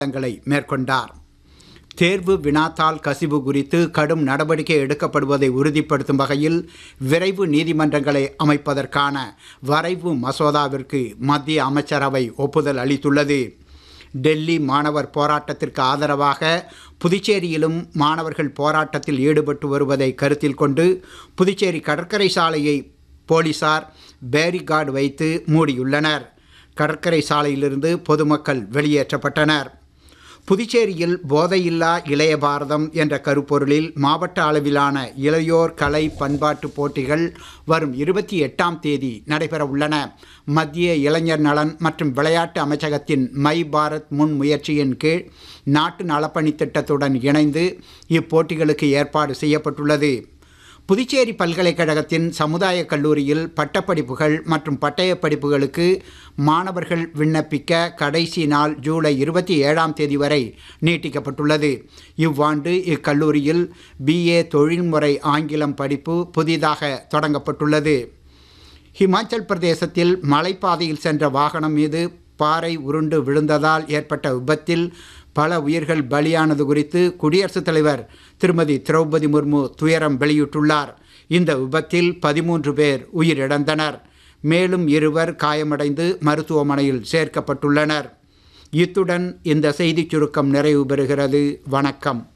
திட்டங்களை மேற்கொண்டார் தேர்வு வினாத்தாள் கசிவு குறித்து கடும் நடவடிக்கை எடுக்கப்படுவதை உறுதிப்படுத்தும் வகையில் விரைவு நீதிமன்றங்களை அமைப்பதற்கான வரைவு மசோதாவிற்கு மத்திய அமைச்சரவை ஒப்புதல் அளித்துள்ளது டெல்லி மாணவர் போராட்டத்திற்கு ஆதரவாக புதுச்சேரியிலும் மாணவர்கள் போராட்டத்தில் ஈடுபட்டு வருவதை கருத்தில் கொண்டு புதுச்சேரி கடற்கரை சாலையை போலீசார் பேரிகார்டு வைத்து மூடியுள்ளனர் கடற்கரை சாலையிலிருந்து பொதுமக்கள் வெளியேற்றப்பட்டனர் புதுச்சேரியில் போதையில்லா இளைய பாரதம் என்ற கருப்பொருளில் மாவட்ட அளவிலான இளையோர் கலை பண்பாட்டு போட்டிகள் வரும் இருபத்தி எட்டாம் தேதி நடைபெற உள்ளன மத்திய இளைஞர் நலன் மற்றும் விளையாட்டு அமைச்சகத்தின் மை பாரத் முன் முயற்சியின் கீழ் நாட்டு நலப்பணி திட்டத்துடன் இணைந்து இப்போட்டிகளுக்கு ஏற்பாடு செய்யப்பட்டுள்ளது புதுச்சேரி பல்கலைக்கழகத்தின் சமுதாய கல்லூரியில் பட்டப்படிப்புகள் மற்றும் பட்டயப் படிப்புகளுக்கு மாணவர்கள் விண்ணப்பிக்க கடைசி நாள் ஜூலை இருபத்தி ஏழாம் தேதி வரை நீட்டிக்கப்பட்டுள்ளது இவ்வாண்டு இக்கல்லூரியில் பிஏ தொழில்முறை ஆங்கிலம் படிப்பு புதிதாக தொடங்கப்பட்டுள்ளது ஹிமாச்சல் பிரதேசத்தில் மலைப்பாதையில் சென்ற வாகனம் மீது பாறை உருண்டு விழுந்ததால் ஏற்பட்ட விபத்தில் பல உயிர்கள் பலியானது குறித்து குடியரசுத் தலைவர் திருமதி திரௌபதி முர்மு துயரம் வெளியிட்டுள்ளார் இந்த விபத்தில் பதிமூன்று பேர் உயிரிழந்தனர் மேலும் இருவர் காயமடைந்து மருத்துவமனையில் சேர்க்கப்பட்டுள்ளனர் இத்துடன் இந்த செய்திச் சுருக்கம் நிறைவு பெறுகிறது வணக்கம்